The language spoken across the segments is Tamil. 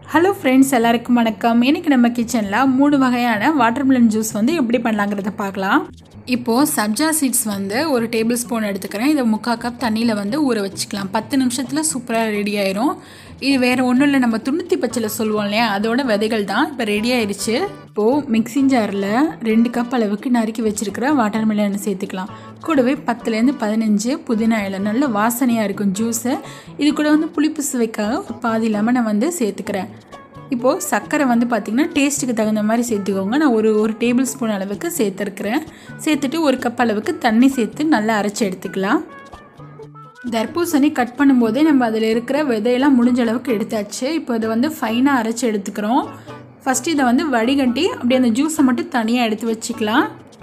ஹலோ ஃப்ரெண்ட்ஸ் எல்லாருக்கும் வணக்கம் இன்னைக்கு நம்ம கிச்சனில் மூணு வகையான வாட்டர்மெலன் ஜூஸ் வந்து எப்படி பண்ணலாங்கிறத பார்க்கலாம் இப்போது சப்ஜா சீட்ஸ் வந்து ஒரு டேபிள் ஸ்பூன் எடுத்துக்கிறேன் இதை முக்கால் கப் தண்ணியில் வந்து ஊற வச்சுக்கலாம் பத்து நிமிஷத்தில் சூப்பராக ரெடி ஆயிரும் இது வேறு ஒன்றும் இல்லை நம்ம துண்ணூற்றி பச்சில் சொல்லுவோம் இல்லையா அதோட விதைகள் தான் இப்போ ரெடி ஆயிடுச்சு இப்போது மிக்சிங் ஜாரில் ரெண்டு கப் அளவுக்கு நறுக்கி வச்சுருக்கிற வாட்டர்மெலனை சேர்த்துக்கலாம் கூடவே பத்துலேருந்து பதினஞ்சு புதினா இலை நல்ல வாசனையாக இருக்கும் ஜூஸு இது கூட வந்து புளிப்பு சுவைக்காக ஒரு பாதி லெமனை வந்து சேர்த்துக்கிறேன் இப்போது சர்க்கரை வந்து பார்த்திங்கன்னா டேஸ்ட்டுக்கு தகுந்த மாதிரி சேர்த்துக்கோங்க நான் ஒரு ஒரு டேபிள் ஸ்பூன் அளவுக்கு சேர்த்துருக்குறேன் சேர்த்துட்டு ஒரு கப் அளவுக்கு தண்ணி சேர்த்து நல்லா அரைச்சி எடுத்துக்கலாம் தர்பூசணி கட் பண்ணும்போதே நம்ம அதில் இருக்கிற விதையெல்லாம் முடிஞ்ச அளவுக்கு எடுத்தாச்சு இப்போ இதை வந்து ஃபைனாக அரைச்சி எடுத்துக்கிறோம் ஃபஸ்ட்டு இதை வந்து வடிகட்டி அப்படியே அந்த ஜூஸை மட்டும் தனியாக எடுத்து வச்சுக்கலாம்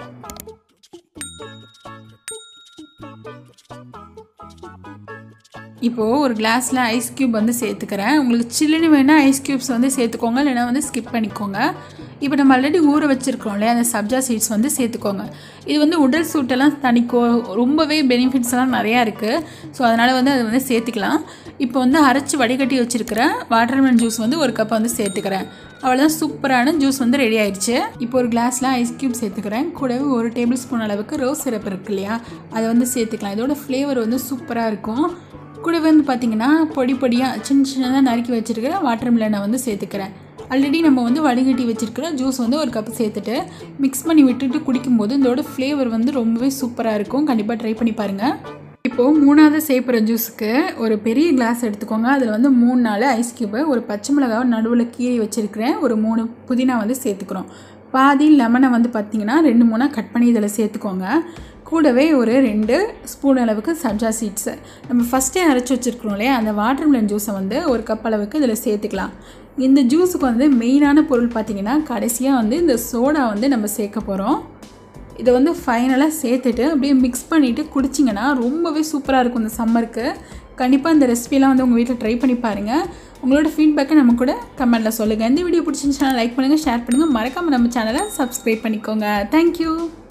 இப்போது ஒரு கிளாஸில் ஐஸ் க்யூப் வந்து சேர்த்துக்கிறேன் உங்களுக்கு சில்லுன்னு வேணால் ஐஸ் க்யூப்ஸ் வந்து சேர்த்துக்கோங்க இல்லைனா வந்து ஸ்கிப் பண்ணிக்கோங்க இப்போ நம்ம ஆல்ரெடி ஊற வச்சுருக்கோம் இல்லையா அந்த சப்ஜா சீட்ஸ் வந்து சேர்த்துக்கோங்க இது வந்து உடல் சூட்டெல்லாம் தணிக்கும் ரொம்பவே பெனிஃபிட்ஸ் எல்லாம் நிறையா இருக்குது ஸோ அதனால் வந்து அதை வந்து சேர்த்துக்கலாம் இப்போ வந்து அரைச்சி வடிகட்டி வச்சுருக்கிற வாட்டர்மெலன் ஜூஸ் வந்து ஒரு கப் வந்து சேர்த்துக்கிறேன் அவ்வளோதான் சூப்பரான ஜூஸ் வந்து ரெடி ஆயிடுச்சு இப்போ ஒரு கிளாஸில் ஐஸ் க்யூப் சேர்த்துக்கிறேன் கூடவே ஒரு டேபிள் ஸ்பூன் அளவுக்கு ரோஸ் சிரப் இருக்கு இல்லையா அதை வந்து சேர்த்துக்கலாம் இதோட ஃப்ளேவர் வந்து சூப்பராக இருக்கும் கூட வந்து பார்த்திங்கன்னா பொடி பொடியாக சின்ன சின்னதாக நறுக்கி வச்சுருக்கிற வாட்டர் மிலனை வந்து சேர்த்துக்கிறேன் ஆல்ரெடி நம்ம வந்து வடிகட்டி வச்சுருக்கிற ஜூஸ் வந்து ஒரு கப் சேர்த்துட்டு மிக்ஸ் பண்ணி விட்டுட்டு குடிக்கும்போது இதோட ஃப்ளேவர் வந்து ரொம்பவே சூப்பராக இருக்கும் கண்டிப்பாக ட்ரை பண்ணி பாருங்கள் இப்போது மூணாவது சேப்புற ஜூஸுக்கு ஒரு பெரிய கிளாஸ் எடுத்துக்கோங்க அதில் வந்து மூணு நாலு ஐஸ் க்யூபு ஒரு பச்சை மிளகாவை நடுவில் கீறி வச்சுருக்கிறேன் ஒரு மூணு புதினா வந்து சேர்த்துக்கிறோம் பாதி லெமனை வந்து பார்த்திங்கன்னா ரெண்டு மூணாக கட் பண்ணி இதில் சேர்த்துக்கோங்க கூடவே ஒரு ரெண்டு ஸ்பூன் அளவுக்கு சப்ஜா சீட்ஸு நம்ம ஃபஸ்ட்டே அரைச்சி வச்சுருக்கிறோம் இல்லையா அந்த வாட்டர்மெலன் ஜூஸை வந்து ஒரு கப் அளவுக்கு இதில் சேர்த்துக்கலாம் இந்த ஜூஸுக்கு வந்து மெயினான பொருள் பார்த்திங்கன்னா கடைசியாக வந்து இந்த சோடா வந்து நம்ம சேர்க்க போகிறோம் இதை வந்து ஃபைனலாக சேர்த்துட்டு அப்படியே மிக்ஸ் பண்ணிவிட்டு குடிச்சிங்கன்னா ரொம்பவே சூப்பராக இருக்கும் இந்த சம்மருக்கு கண்டிப்பாக இந்த ரெசிபிலாம் வந்து உங்கள் வீட்டில் ட்ரை பண்ணி பாருங்கள் உங்களோட ஃபீட்பேக்கை நம்ம கூட கமெண்ட்டில் சொல்லுங்கள் இந்த வீடியோ பிடிச்சிருந்துச்சுன்னா லைக் பண்ணுங்கள் ஷேர் பண்ணுங்கள் மறக்காமல் நம்ம சேனலை சப்ஸ்கிரைப் பண்ணிக்கோங்க தேங்க்யூ